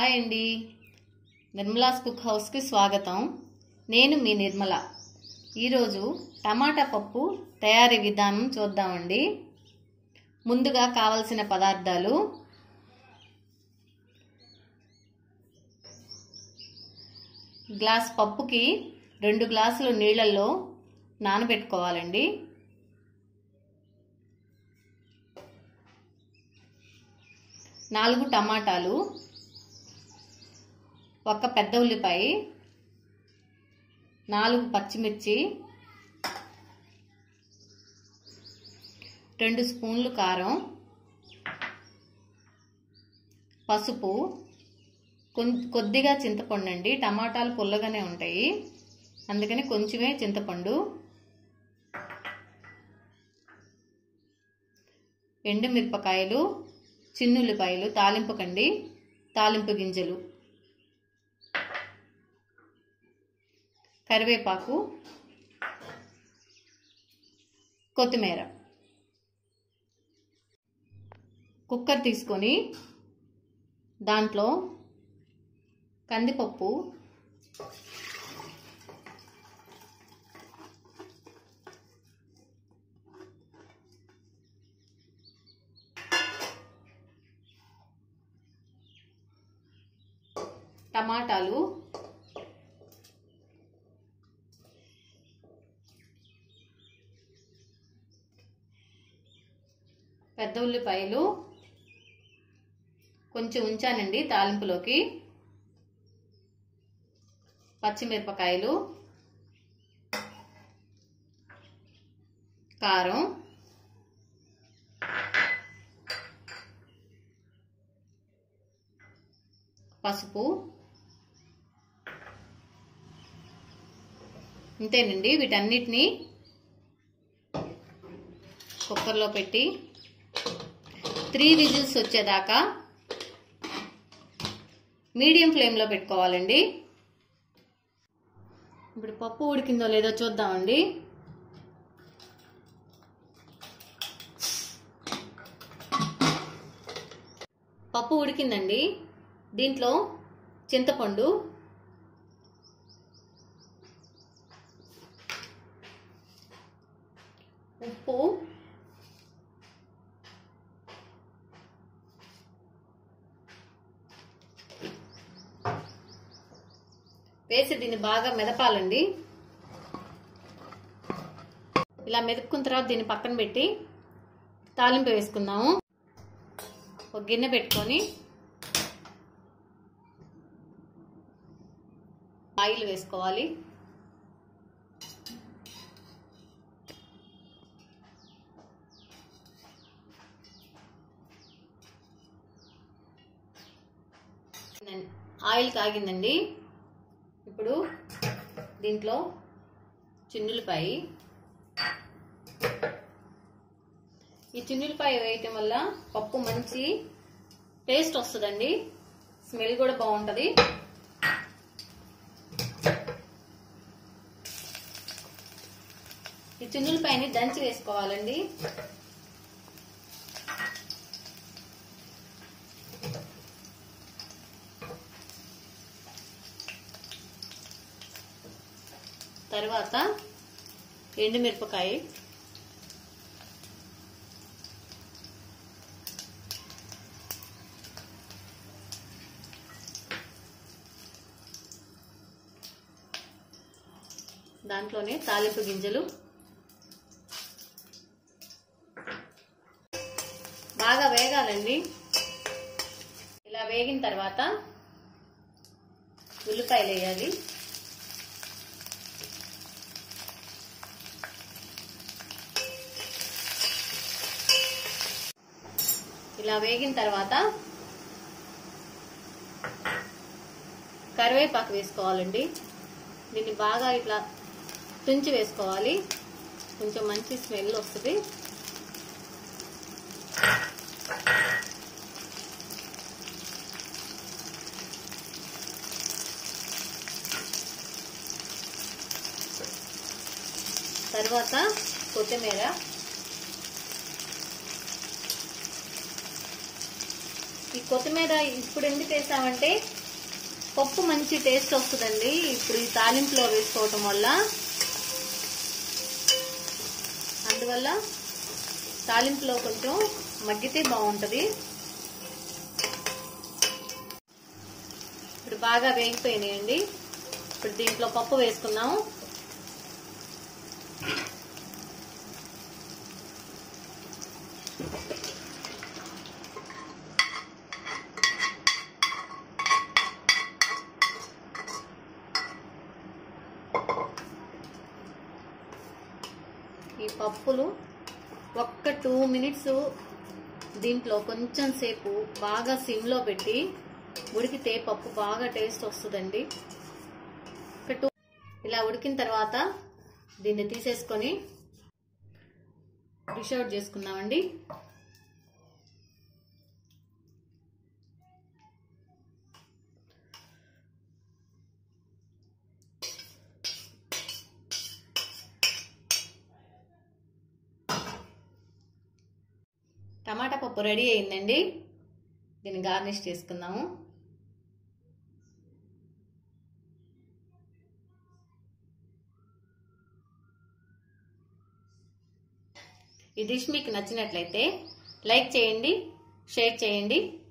hi అండి Nirmala's cook హౌస్కి స్వాగతం నేను మీ నిర్మల ఈరోజు టమాటా పప్పు తయారీ విధానం చూద్దామండి ముందుగా కావలసిన పదార్థాలు గ్లాస్ పప్పుకి రెండు గ్లాసులు నీళ్ళల్లో నానబెట్టుకోవాలండి నాలుగు టమాటాలు ఒక పెద్ద ఉల్లిపాయ నాలుగు పచ్చిమిర్చి రెండు స్పూన్లు కారం పసుపు కొద్దిగా చింతపండు అండి టమాటాలు పుల్లగానే ఉంటాయి అందుకని కొంచెమే చింతపండు ఎండుమిరపకాయలు చిన్నుల్లిపాయలు తాలింపుకండి తాలింపు గింజలు కరివేపాకు కొత్తిమీర కుక్కర్ తీసుకొని దాంట్లో కందిపప్పు టమాటాలు పెద్ద ఉల్లిపాయలు కొంచెం ఉంచానండి తాలింపులోకి పచ్చిమిరపకాయలు కారం పసుపు ఇంతేనండి వీటన్నిటిని కుక్కర్లో పెట్టి త్రీ విజిల్స్ వచ్చేదాకా మీడియం ఫ్లేమ్లో పెట్టుకోవాలండి ఇప్పుడు పప్పు ఉడికిందో లేదో చూద్దామండి పప్పు ఉడికిందండి దీంట్లో చింతపండు ఉప్పు వేసి దీన్ని బాగా మెదపాలండి ఇలా మెదుపుకున్న తర్వాత దీన్ని పక్కన పెట్టి తాలింపు వేసుకుందాము ఒక గిన్నె పెట్టుకొని ఆయిల్ వేసుకోవాలి ఆయిల్ కాగిందండి ఇప్పుడు దీంట్లో చిన్నులపాయ ఈ చిన్నులపాయ వేయటం వల్ల పప్పు మంచి టేస్ట్ వస్తుందండి స్మెల్ కూడా బాగుంటుంది ఈ చిన్నులపాయని దంచి వేసుకోవాలండి తర్వాత ఎండుమిరపకాయ దాంట్లోనే తాలింపు గింజలు బాగా వేగాలండి ఇలా వేగిన తర్వాత ఉల్లిపాయలు వేయాలి ఇలా వేగిన తర్వాత కరివేపాకు వేసుకోవాలండి దీన్ని బాగా ఇట్లా తుంచి వేసుకోవాలి కొంచెం మంచి స్మెల్ వస్తుంది తర్వాత కొత్తిమీర ఈ కొత్తిమీర ఇప్పుడు ఎందుకు వేసామంటే పప్పు మంచి టేస్ట్ వస్తుందండి ఇప్పుడు ఈ తాలింపులో వేసుకోవటం వల్ల అందువల్ల తాలింపులో కొంచెం మగ్గితే బాగుంటుంది ఇప్పుడు బాగా వేగిపోయినాయండి ఇప్పుడు దీంట్లో పప్పు వేసుకున్నాము ఈ పప్పులు ఒక్క టూ మినిట్స్ దీంట్లో కొంచెం సేపు బాగా సిమ్లో పెట్టి ఉడికితే పప్పు బాగా టేస్ట్ వస్తుందండి ఒక టూ ఇలా ఉడికిన తర్వాత దీన్ని తీసేసుకొని డిష్ అవుట్ చేసుకుందామండి టమాటా పప్పు రెడీ అయిందండి దీన్ని గార్నిష్ చేసుకుందాము ఈ డిష్ మీకు నచ్చినట్లయితే లైక్ చేయండి షేర్ చేయండి